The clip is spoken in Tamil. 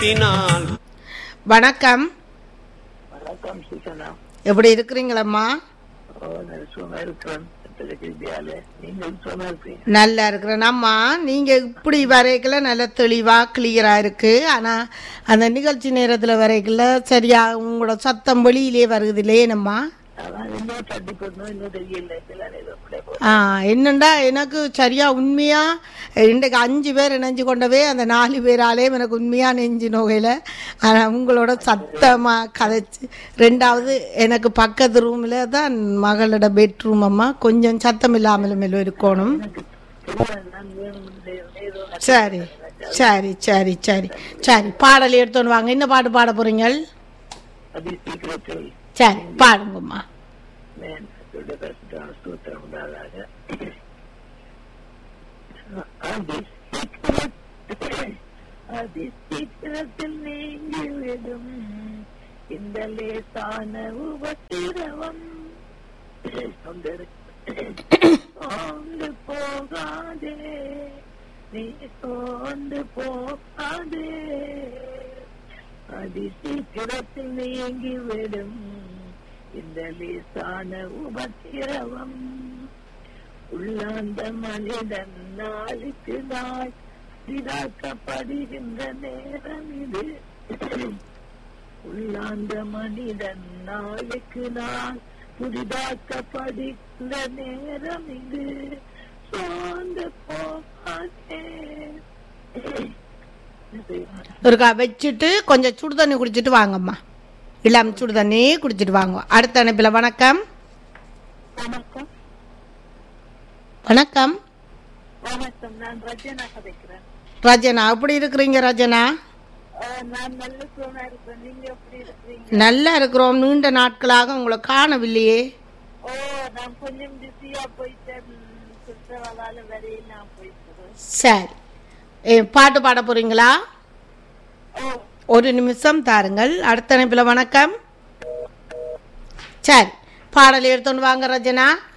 தினால் வணக்கம் வணக்கம் சூசனா எப்படி இருக்கிறீங்களம்மா ஓ நான் சும்மா இருக்கிறேன் வித்யாலய நீங்கள் சும்மா இருப்பீங்க நல்லா இருக்கிறேன் அம்மா நீங்கள் இப்படி வரைக்கல நல்ல தெளிவாக கிளியராக இருக்குது ஆனால் அந்த நிகழ்ச்சி நேரத்தில் வரைக்கல சரியா உங்களோட சத்தம் வெளியிலே வருது இல்லையேனம்மா அதான் இன்னும் தட்டி போடணும் இன்னும் தெரியல சில நேரம் அப்படியே போ- ஆ என்னண்டா எனக்கு சரியா உண்மையா இன்றைக்கு அஞ்சு பேர் இணைஞ்சு கொண்டவே அந்த நாலு பேராலே எனக்கு உண்மையா நெஞ்சு நோகையில் ஆனால் உங்களோட சத்தமாக கதைச்சு ரெண்டாவது எனக்கு பக்கத்து ரூமில் தான் மகளோட பெட்ரூம் அம்மா கொஞ்சம் சத்தம் இல்லாமலும் எல்லாம் இருக்கணும் தெரியாது, நான் வேணும் ஏதோ சரி சரி சரி சரி சரி பாடல் எடுத்துன்னு வாங்க என்ன பாட்டு பாட போறீங்க அதி சீக்கிரத்தில் சரி பாடுங்கம்மா மேன் கர்த்தருடைய பரிசுத்தமான ஸ்தோத்திரம் உண்டாதாக அதி சீக்கிரத்தில் அதி சீக்கிரத்தில் நீங்கிவிடும் இந்த லேசான உபத்திரவம் தொந்தரு சோர்ந்து போகாதே நீ சோர்ந்து போகாதே அதி சீக்கிரத்தில் நீங்கிவிடும் இந்த லேசான உபத்திரவம் உள்ளாந்த மனிதன் நாளுக்கு நாள் இதாக்கப்படுகின்ற நேரம் இது உள்ளாந்த மனிதன் நாளுக்கு நாள் புதிதாக்கப்படுகின்ற நேரம் இது சோர்ந்து போகாதே ஒருக்கா வச்சுட்டு கொஞ்சம் சுடு தண்ணி குடிச்சிட்டு வாங்கம்மா இளம் சுடு தண்ணி குடிச்சிட்டு வாங்க அடுத்த அனுப்பில் வணக்கம் வணக்கம் வணக்கம் வணக்கம் நான் ரஜனா கதைக்கிறேன் ரஜனா எப்படி இருக்கிறீங்க ரஜனா அஹ் நான் நல்ல சோனா இருக்கேன் நீங்க எப்படி இருக்கிறீங்க நல்லா இருக்கிறோம் நீண்ட நாட்களாக உங்களை காணவில்லையே ஓ நான் கொஞ்சம் பிஸியா போயிட்டேன் சுற்றுலாவால வரைய நான் போயிட்டேன் சரி ஏ, பாட்டு பாட போறீங்களா ஓ ஒரு நிமிஷம் தாருங்கள் அடுத்த அனுப்பில் வணக்கம் சரி பாடல் எடுத்துன்னு வாங்க ரஜனா